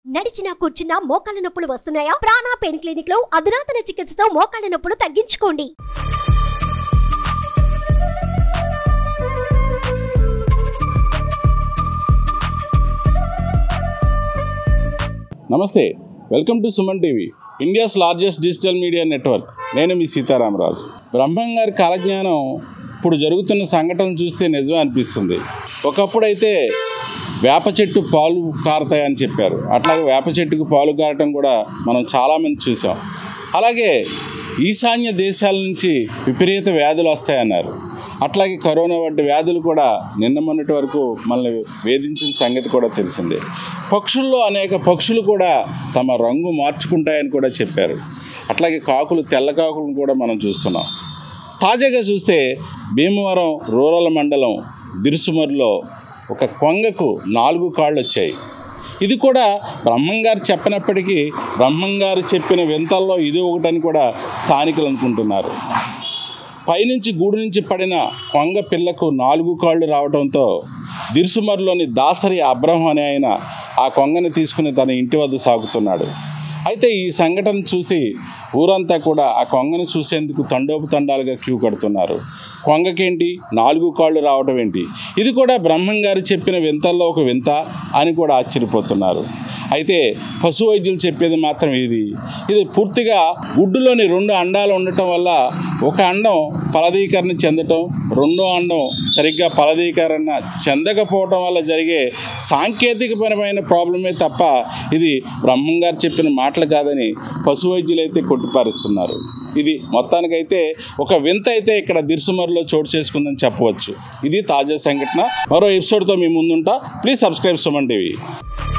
నడిచినా కూర్చున్నా మోకాళ్ళ నొప్పులు వస్తున్నాయా ప్రాణా పెయిన్ క్లినిక్ లో అధునాతన చికిత్సతో మోకాళ్ళ నొప్పులు తగ్గించుకోండి నమస్తే welcome to Suman TV India's largest digital media network నేను మీ సీతారామరాజు బ్రహ్మం గారి కాలజ్ఞానం ఇప్పుడు జరుగుతున్న సంఘటన చూస్తే నిజమే అనిపిస్తుంది ఒకప్పుడైతే వేప చెట్టు పాలు కారుతాయని చెప్పారు అట్లాగే వేప చెట్టుకు పాలు కారటం కూడా మనం చాలామంది చూసాం అలాగే ఈశాన్య దేశాల నుంచి విపరీత వ్యాధులు వస్తాయన్నారు అట్లాగే కరోనా వంటి వ్యాధులు కూడా నిన్న మొన్నటి వరకు మనల్ని వేధించిన సంగతి కూడా తెలిసిందే పక్షుల్లో అనేక పక్షులు కూడా తమ రంగు మార్చుకుంటాయని కూడా చెప్పారు అట్లాగే కాకులు తెల్ల కాకులను కూడా మనం చూస్తున్నాం తాజాగా చూస్తే భీమవరం రూరల్ మండలం దిరుసుమరులో ఒక కొంగకు నాలుగు కాళ్ళు వచ్చాయి ఇది కూడా బ్రహ్మంగారు చెప్పినప్పటికీ బ్రహ్మంగారు చెప్పిన వింతల్లో ఇది ఒకటని కూడా స్థానికులు అనుకుంటున్నారు పైనుంచి గూడు నుంచి పడిన కొంగ పిల్లకు నాలుగు కాళ్ళు రావడంతో దిరుసుమరులోని దాసరి అబ్రహం అనే ఆయన ఆ కొంగని తీసుకుని తన ఇంటి వద్ద సాగుతున్నాడు అయితే ఈ సంఘటన చూసి ఊరంతా కూడా ఆ కొంగను చూసేందుకు తండోపతండాలుగా క్యూ కడుతున్నారు కొంగకేంటి నాలుగు కాళ్ళు రావటం ఏంటి ఇది కూడా బ్రహ్మం గారు చెప్పిన వింతల్లో ఒక వింత అని కూడా ఆశ్చర్యపోతున్నారు అయితే పశు వైద్యులు చెప్పేది మాత్రం ఇది ఇది పూర్తిగా గుడ్డులోని రెండు అండాలు ఉండటం వల్ల ఒక అండం ఫలదీకరణ చెందటం రెండో అండం సరిగ్గా ఫలదీకరణ చెందకపోవటం వల్ల జరిగే సాంకేతికపరమైన ప్రాబ్లమే తప్ప ఇది బ్రహ్మం గారు చెప్పిన మాటలు కాదని పశు వైద్యులు అయితే కొట్టిపారుస్తున్నారు ఇది మొత్తానికైతే ఒక వింత అయితే ఇక్కడ దిర్సుమరులో చోటు చేసుకుందని చెప్పవచ్చు ఇది తాజా సంఘటన మరో ఎపిసోడ్తో మీ ముందుంటా ప్లీజ్ సబ్స్క్రైబ్ సుమన్ టీవీ